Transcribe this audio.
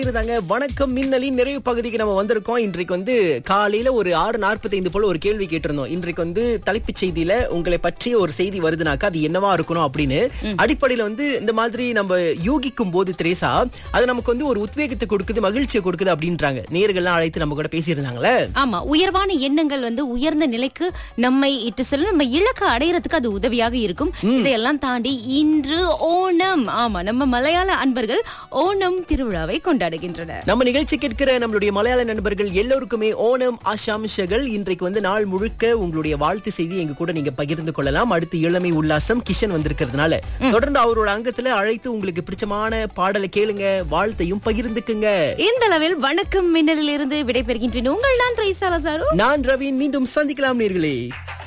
இருந்தாங்க வணக்கம் மின்னலின் நிறைவு பகுதிக்கு நம்ம வந்திருக்கோம் இன்றைக்கு வந்து காலையில ஒரு ஆறு நாற்பத்தைந்து போல ஒரு கேள்வி கேட்டிருந்தோம் இன்றைக்கு வந்து தலைப்புச் செய்தியில உங்களை பற்றிய ஒரு செய்தி வருதுனாக்கா அது என்னவா இருக்கணும் அப்படின்னு அடிப்படையில வந்து இந்த மாதிரி நம்ம யோகிக்கும் போது திரேசா அது நமக்கு வந்து ஒரு உத்வேகத்தை கொடுக்குது மகிழ்ச்சியை கொடுக்குது அப்படின்றாங்க நேர்கள்லாம் அழைத்து நம்ம கூட பேசியிருந்தாங்களே ஆமா உயர்வான எண்ணங்கள் வந்து உயர்ந்த நிலைக்கு நம்மை இட்டு செல்லும் நம்ம இலக்கு அடையறதுக்கு அது உதவியாக இருக்கும் இதையெல்லாம் தாண்டி இன்று ஓணம் ஆமா நம்ம மலையாள அன்பர்கள் ஓணம் திருவிழாவை கொண்டாடுகின்றனர் நம்ம நிகழ்ச்சி கேட்கிற நம்மளுடைய மலையாள நண்பர்கள் எல்லோருக்குமே ஓணம் ஆசாம்ஷகள் இன்றைக்கு வந்து நாள் முழுக்க உங்களுடைய வாழ்த்து செய்தி எங்க கூட நீங்க பகிர்ந்து கொள்ளலாம் அடுத்து இளமை உல்லாசம் கிஷன் வந்திருக்கிறதுனால தொடர்ந்து அவரோட அங்கத்துல அழைத்து உங்களுக்கு பிடிச்சமான பாடலை கேளுங்க வாழ்த்தையும் பகிர்ந்துக்குங்க இந்த அளவில் வணக்கம் மின்னலில் இருந்து விடைபெறுகின்றேன் உங்கள் நான் ரைசாலசாரு நான் ரவீன் மீண்டும் சந்திக்கலாம் நேர்களே